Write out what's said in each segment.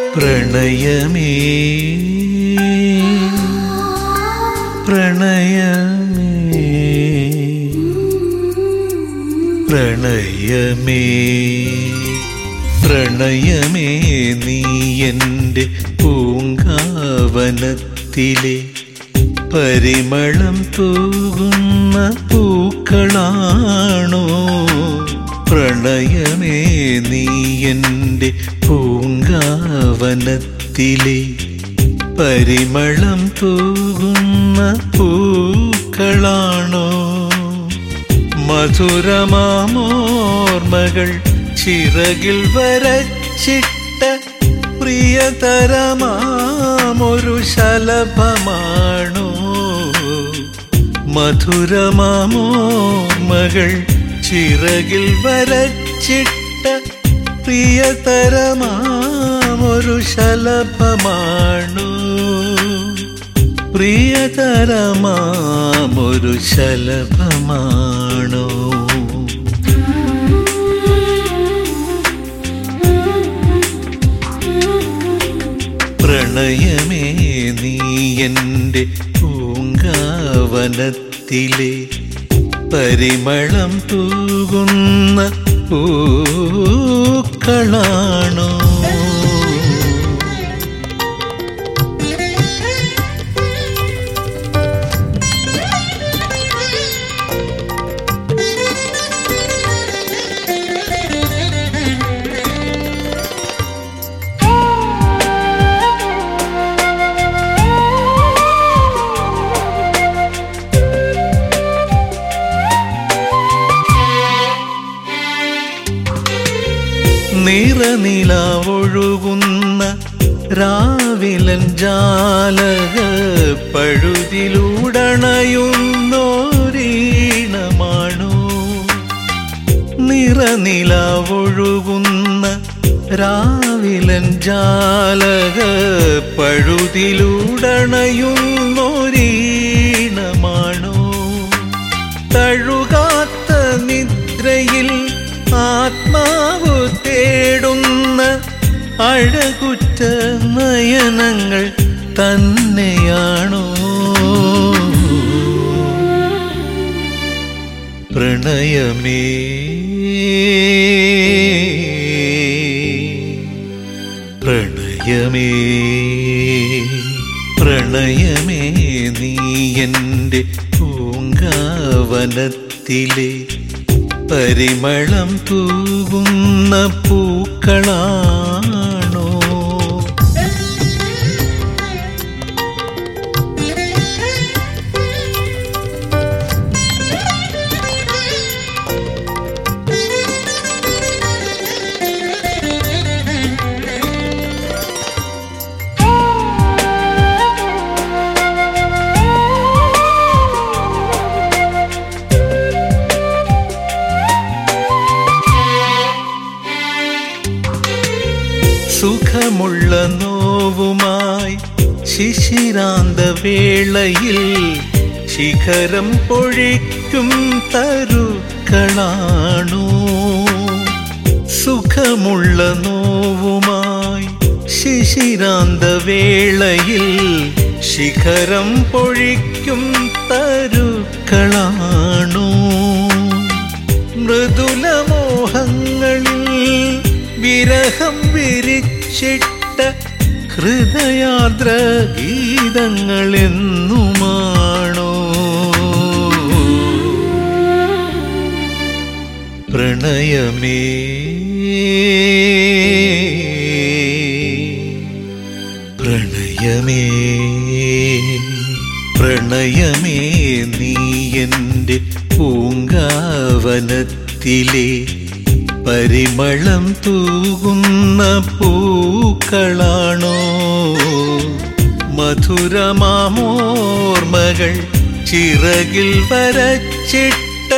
പ്രണയമേ പ്രണയമേ പ്രണയമേ പ്രണയമേ നീ എൻ്റെ പൂങ്കാവനത്തിലെ പരിമളം തൂകുന്ന പൂക്കളാണോ പ്രണയമേ നീ എൻ്റെ പൂങ്കാവനത്തിലെ പരിമളം തൂകുന്ന പൂക്കളാണോ മധുരമാമോർമകൾ ചിറകിൽ വരച്ചിട്ട പ്രിയതരമാമൊരു ശലഭമാണോ മധുരമാമോർമകൾ ചിറകിൽ വരച്ചിട്ട പ്രിയതരമാമൊരു ശലഭമാണോ പ്രിയതരമാമൊരു ശലഭമാണോ പ്രണയമേ നീ എൻ്റെ പൂങ്കാവനത്തിലെ പരിമളം തൂകുന്ന പൂക്കളാണോ നിറനിലാവൊഴുകുന്ന രാവിലൻ ജാലക പഴുതിലൂടണയുന്നോരീണമാണോ നിറനിലാവൊഴുകുന്ന രാവിലൻ ജാലക പഴുതിലൂടണയുന്നോരീണമാണോ തഴുകാത്ത നിദ്രയിൽ ആത്മാവ് തേടുന്ന അഴകുറ്റ നയനങ്ങൾ തന്നെയാണോ പ്രണയമേ പ്രണയമേ പ്രണയമേ നീ എൻ്റെ പൂങ്കാവനത്തിലെ പരിമളം തൂകുന്ന പൂക്കളാണോ സുഖമുള്ള നോവുമായി ശിശിരാന്ത വേളയിൽ ശിഖരം പൊഴിക്കും തരുക്കളാണോ സുഖമുള്ള നോവുമായി ശിശിരാന്ത വേളയിൽ ശിഖരം പൊഴിക്കും തരുക്കളാണോ മൃദുലമോഹങ്ങളിൽ വിരഹം വിരിച്ചിട്ട ഹൃദയാദ്ര ഗീതങ്ങളെന്നുമാണോ പ്രണയമേ പ്രണയമേ പ്രണയമേ നീ എൻ്റെ പൂങ്കാവനത്തിലെ പരിമളം തൂകുന്ന പൂക്കളാണോ മധുരമാമോർമകൾ ചിറകിൽ വരച്ചിട്ട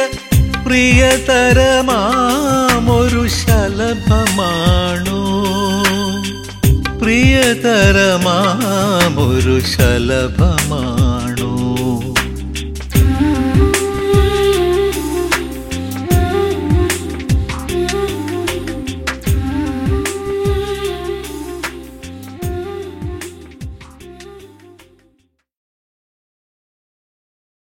പ്രിയതരമാമൊരു ശലഭമാണോ പ്രിയതരമാമൊരു ശലഭമാണോ